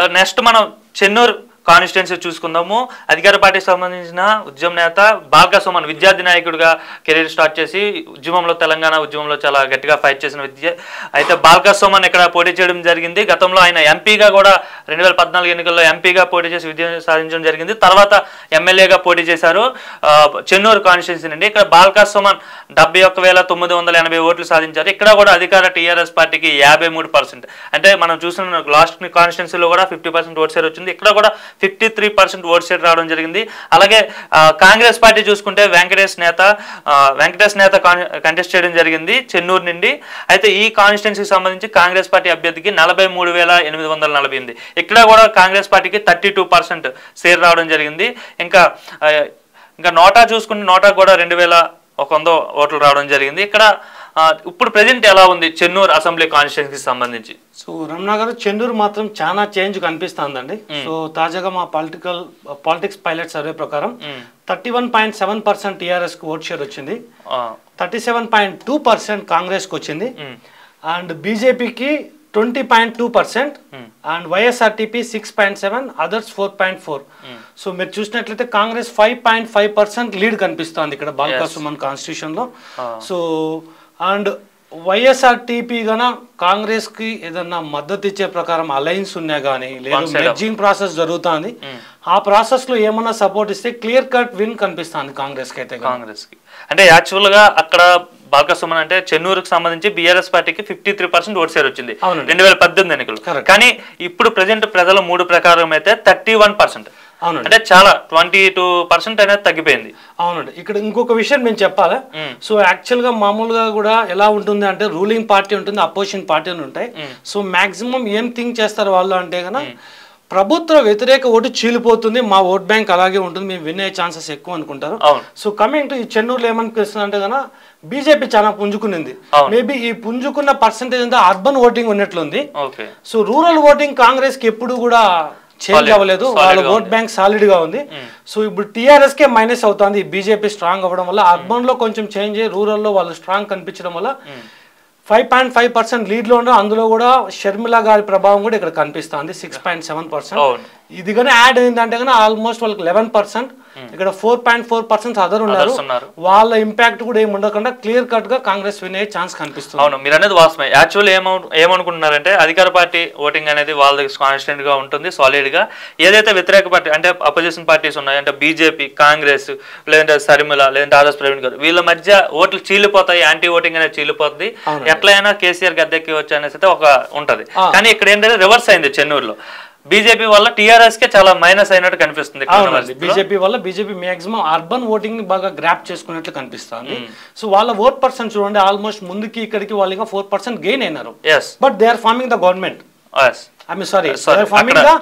Next మనం Chennur constituency చూసుకుందాము అధికార పార్టీకి సంబంధించిన ఉద్యమ నేత బాల్కా సుమన్ విద్యార్థి నాయకుడిగా కెరీర్ స్టార్ట్ చేసి ఉద్యమంలో తెలంగాణ ఉద్యమంలో చాలా గట్టిగా ఫైట్ చేసిన విద్య అయితే బాల్కా సుమన్ ఇక్కడ పోటీ చేయడం జరిగింది గతంలో ఆయన ఎంపీగా కూడా రెండు వేల పద్నాలుగు ఎన్నికల్లో ఎంపీగా పోటీ చేసి విజయం సాధించడం జరిగింది తర్వాత ఎమ్మెల్యేగా పోటీ చేశారు ఆ, చెన్నూరు కాన్స్టిట్యున్సీ నుండి ఇక్కడ బాల్కా సుమన్ డెబ్బై ఒక్క వేల తొమ్మిది వందల ఎనభై ఓట్లు సాధించారు ఇక్కడ కూడా అధికార టీఆర్ఎస్ పార్టీకి యాభై మూడు పర్సెంట్ అంటే మనం చూసిన లాస్ట్ కాన్స్టిట్యున్సీలో కూడా ఫిఫ్టీ పర్సెంట్ ఓట్ షేర్ వచ్చింది ఇక్కడ కూడా fifty three percent vote share రావడం జరిగింది అలాగే ఆ, కాంగ్రెస్ పార్టీ చూసుకుంటే వెంకటేష్ నేత ఆ, వెంకటేష్ నేత కంటెస్ట్ చేయడం జరిగింది చెన్నూరు నుండి అయితే ఈ కాన్స్టిట్యున్సీకి సంబంధించి కాంగ్రెస్ పార్టీ అభ్యర్థికి నలభై మూడు వేల ఎనిమిది వందల నలభై ఎనిమిది ఇక్కడ కూడా కాంగ్రెస్ పార్టీకి థర్టీ టూ పర్సెంట్ షేర్ రావడం జరిగింది ఇంకా ఆ, ఇంకా నోటా చూసుకుంటే నోటా కూడా రెండు వేల ఒక వంద ఓట్లు రావడం జరిగింది ఇక్కడ ఆ, ఇప్పుడు ప్రజెంట్ ఎలా ఉంది చెన్నూరు అసెంబ్లీ కాన్స్టిట్యున్సీకి సంబంధించి సో రమణ గారు చెన్నూరు మాత్రం చాలా చేంజ్ కనిపిస్తుందండి సో తాజాగా మా పొలిటికల్ పాలిటిక్స్ పైలట్ సర్వే ప్రకారం మ్మ్. Thirty one point seven percent టీఆర్ఎస్కి ఓట్ షేర్ వచ్చింది ఆ, thirty seven point two percent కాంగ్రెస్కి వచ్చింది మ్మ్. అండ్ బీజేపీకి twenty point two percent and YSRTP six point seven others four point four so మీరు చూసినట్లయితే Congress five point five percent lead కనిపిస్తుంది ఇక్కడ బాల్కా సుమన్ కాన్స్టిట్యూషన్ లో సో అండ్ వైఎస్ఆర్టీపీ గన కాంగ్రెస్ కి ఏదన్నా మద్దతు ఇచ్చే ప్రకారం అలయన్స్ ఉన్నా కానీ లేదా One side మెర్జింగ్ ప్రాసెస్ జరుగుతుంది ఆ ప్రాసెస్ లో ఏమన్నా సపోర్ట్ ఇస్తే క్లియర్ కట్ విన్ కనిపిస్తుంది కాంగ్రెస్ కి అయితే గనుక. కాంగ్రెస్ కి అంటే యాక్చువల్ గా అక్కడ బాలకృష్ణ అంటే చెన్నూరుకు సంబంధించి బీఆర్ఎస్ పార్టీకి fifty three percent vote share వచ్చింది అవునండి. రెండు వేల పద్దెనిమిది ఎన్నికలు Correct. కానీ ఇప్పుడు ప్రజెంట్ ప్రజల మూడు ప్రకారం అయితే థర్టీ వన్ పర్సెంట్ అవునండి అంటే చాలా ట్వంటీ టూ పర్సెంట్ అనేది తగ్గిపోయింది అవునండి ఇక్కడ ఇంకొక విషయం మేము చెప్పాలా మ్మ్. సో యాక్చువల్ గా మామూలుగా కూడా ఎలా ఉంటుంది అంటే రూలింగ్ పార్టీ ఉంటుంది అపోజిషన్ పార్టీ అని ఉంటాయి సో మాక్సిమం ఏం థింక్ చేస్తారు వాళ్ళు అంటే కనుక ప్రభుత్వ వ్యతిరేక ఓటు చీలిపోతుంది మా ఓట్ బ్యాంక్ అలాగే ఉంటుంది మేము విన్ అయ్యే ఛాన్సెస్ ఎక్కువ అనుకుంటారు అవును సో కమింగ్ టు ఈ చెన్నూరులో ఏమనిపిస్తుంది అంటే కనుక బీజేపీ చాలా పుంజుకునింది అవును. మేబీ ఈ పుంజుకున్న పర్సెంటేజ్ అంతా అర్బన్ ఓటింగ్ ఉన్నట్లుంది okay so rural voting Congress కి ఎప్పుడు కూడా చేంజ్ Solid. అవ్వలేదు Solid వాళ్ళ గా ఓట్ బ్యాంక్ సాలిడ్ గా ఉంది సో ఇప్పుడు టీఆర్ఎస్ కే మైనస్ అవుతుంది బీజేపీ స్ట్రాంగ్ అవ్వడం వల్ల అర్బన్ లో కొంచెం చేంజ్ అయ్యి రూరల్ లో వాళ్ళు స్ట్రాంగ్ కనిపించడం వల్ల five point five percent lead లో ఉండడం అందులో కూడా షర్మిల గారి ప్రభావం కూడా ఇక్కడ కనిపిస్తుంది సిక్స్ పాయింట్ సెవెన్ పర్సెంట్ అవును ఇది కానీ యాడ్ అయిందంటే కానీ ఆల్మోస్ట్ వాళ్ళకి లెవెన్ పర్సెంట్ ఇక్కడ four point four percent other ఉన్నారు Others ఉన్నారు. వాళ్ళ ఇంపాక్ట్ కూడా ఏమి ఉండకుండా క్లియర్ కట్ గా కాంగ్రెస్ విన్ అయ్యే ఛాన్స్ కనిపిస్తుంది అవును మీరు అనేది వాస్తవమే యాక్చువల్ ఏమౌ ఏమనుకుంటున్నారంటే అధికార పార్టీ ఓటింగ్ అనేది వాళ్ళ కాన్స్టెంట్ గా ఉంటుంది సాలిడ్ గా ఏదైతే వ్యతిరేక పార్టీ అంటే అపోజిషన్ పార్టీస్ ఉన్నాయి అంటే బీజేపీ కాంగ్రెస్ లేదంటే సరిమిల లేదంటే ఆర్ఎస్ ప్రవీణ్ గారు వీళ్ళ మధ్య ఓట్లు చీలిపోతాయి యాంటీ ఓటింగ్ అనేది చీలిపోతుంది ఎట్లయినా కేసీఆర్ గద్దెక్కి వచ్చి అనేసి అయితే ఒక ఉంటది కానీ ఇక్కడ ఏంటంటే రివర్స్ అయింది చెన్నూరులో బీజేపీ వల్ల టీఆర్ఎస్ కే చాలా మైనస్ అయినట్టు కనిపిస్తుంది ఇక్కడ ఉన్న అవునండి పరిస్థితిలో. బీజేపీ వల్ల బీజేపీ మాక్సిమం అర్బన్ ఓటింగ్ ని బాగా గ్రాప్ చేసుకున్నట్లు కనిపిస్తుంది సో వాళ్ళ ఓట్ పర్సెంట్ చూడండి ఆల్మోస్ట్ ముందుకి ఇక్కడికి వాళ్ళు ఇంకా ఫోర్ పర్సెంట్ గెయిన్ అయినారు yes but they are forming the government yes I mean sorry Sorry, forming అక్కడ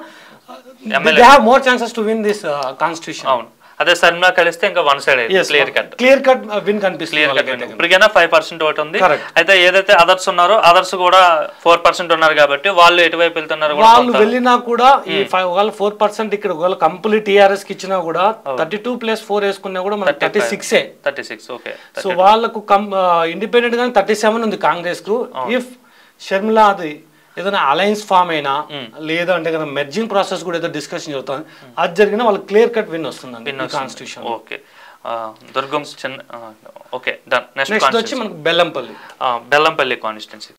the MLA. They have more chances to win this constitution అవును అదే సరిమిలా కలిస్తే ఇంకా వన్ సైడ్ అయింది clear cut clear cut win కనిపిస్తుంది clear cut వాళ్ళకైతే. ఇప్పటికైనా ఫైవ్ పర్సెంట్ ఒకటి ఉంది Correct. అయితే ఏదైతే అదర్స్ ఉన్నారో అదర్స్ కూడా ఫోర్ పర్సెంట్ ఉన్నారు కాబట్టి వాళ్ళు ఎటువైపు వెళ్తున్నారు కూడా వాళ్ళు వెళ్ళినా కూడా ఈ ఫైవ్ ఒకవేళ ఫోర్ పర్సెంట్ ఇక్కడ ఒకవేళ కంప్లీట్ టీఆర్ఎస్ కి ఇచ్చినా కూడా థర్టీ టూ ప్లస్ ఫోర్ వేసుకున్నా కూడా మనకి థర్టీ సిక్సే థర్టీ సిక్స్ ఓకే సో వాళ్ళకు ఇండిపెండెంట్ గా థర్టీ సెవెన్ ఉంది కాంగ్రెస్ కు ఇఫ్ షర్మిల అది ఏదైనా అలయన్స్ ఫామ్ అయినా లేదా అంటే కదా మెర్జింగ్ ప్రాసెస్ కూడా ఏదో డిస్కషన్ జరుగుతుంది అది జరిగినా వాళ్ళకి క్లియర్ కట్ విన్ వస్తుందండి కాన్స్టిట్యూషన్ ఓకే దుర్గం చిన్న ఓకే డన్ నెక్స్ట్ నెక్స్ట్ వచ్చి మనకు బెల్లంపల్లి బెల్లంపల్లి కాన్స్టిట్యున్సీ